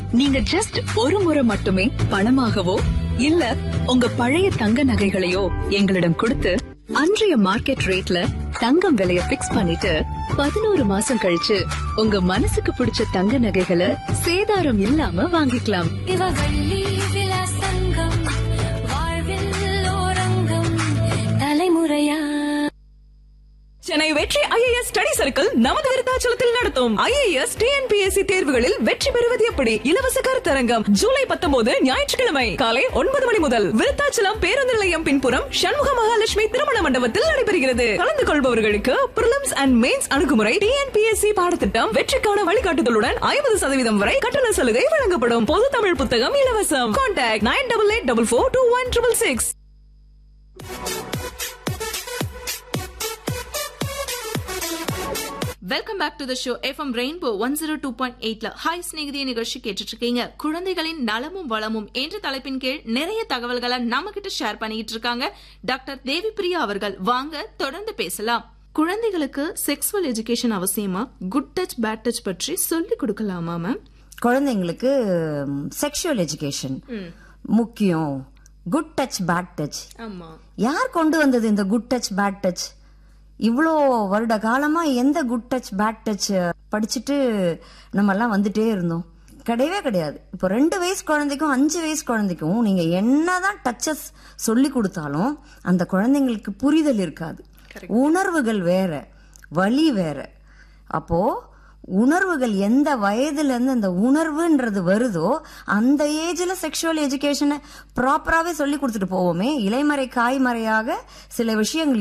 நீங்க ஜஸ்ட் ஒரு முறை மட்டுமே பணமாகவோ இல்ல உங்க பழைய தங்க நகைகளையோ எங்களிடம் கொடுத்து அன்றைய மார்க்கெட் ரேட்ல தங்கம் விலைய பிக்ஸ் பண்ணிட்டு பதினோரு மாசம் கழிச்சு உங்க மனசுக்கு பிடிச்ச தங்க நகைகளை சேதாரம் இல்லாம வாங்கிக்கலாம் இவவள்ளி விலாசங்கம் வாழ்வில் ஓரங்கம் தலைமுறையா சென்னை வெற்றி ஐஏஎஸ் ஸ்டடி சர்க்கிள் நமது விருத்தாச்சலத்தில் நடத்தும் ஐஏஎஸ் டிஎன்பிஎஸ்சி தேர்வுகளில் வெற்றி பெறுவது எப்படி இலவச கருத்தரங்கம் ஜூலை பத்தொன்பது ஞாயிற்றுக்கிழமை காலை ஒன்பது மணி முதல் விருத்தாச்சலம் பேருந்து நிலையம் பின்புறம் சண்முக மகாலட்சுமி திருமண மண்டபத்தில் நடைபெறுகிறது கலந்து கொள்பவர்களுக்கு பிரிலிம்ஸ் அண்ட் மெயின்ஸ் அணுகுமுறை டிஎன்பிஎஸ்சி பாடத்திட்டம் வெற்றிக்கான வழிகாட்டுதலுடன் ஐம்பது சதவீதம் வரை கட்டண சலுகை வழங்கப்படும் பொது தமிழ் புத்தகம் இலவசம் contact nine double eight double four two one triple six welcome back to the show FM rainbow one zero two point எயிட்ல ஹாய் ஸ்நேகிதிய நிகழ்ச்சி கேட்டுட்டு இருக்கீங்க குழந்தைகளின் நலமும் வளமும் என்ற தலைப்பின் கீழ் நிறைய தகவல்களை நம்ம கிட்ட ஷேர் பண்ணிட்டு இருக்காங்க டாக்டர் தேவி பிரியா அவர்கள் வாங்க தொடர்ந்து பேசலாம் குழந்தைகளுக்கு செக்ஸுவல் எஜுகேஷன் அவசியமா குட் டச் பேட் டச் பற்றி சொல்லி கொடுக்கலாமா மேம் குழந்தைங்களுக்கு செக்ஷுவல் எஜுகேஷன் முக்கியம் குட் டச் பேட் டச் ஆமா யார் கொண்டு வந்தது இந்த குட் டச் பேட் டச் இவ்வளோ வருட காலமா எந்த குட் டச் பேட் டச் படிச்சுட்டு நம்ம எல்லாம் வந்துட்டே இருந்தோம் கிடையவே கிடையாது இப்போ ரெண்டு வயசு குழந்தைக்கும் அஞ்சு வயசு குழந்தைக்கும் நீங்க என்னதான் டச்சஸ் சொல்லி கொடுத்தாலும் அந்த குழந்தைங்களுக்கு புரிதல் இருக்காது உணர்வுகள் வேற வலி வேற அப்போ உணர்வுகள் எந்த வயதுல இருந்து அந்த உணர்வுன்றது வருதோ அந்த ஏஜ்ல செக்ஷுவல் எஜுகேஷனை ப்ராப்பராகவே சொல்லி கொடுத்துட்டு போவோமே இலைமறை காய்மறையாக சில விஷயங்கள்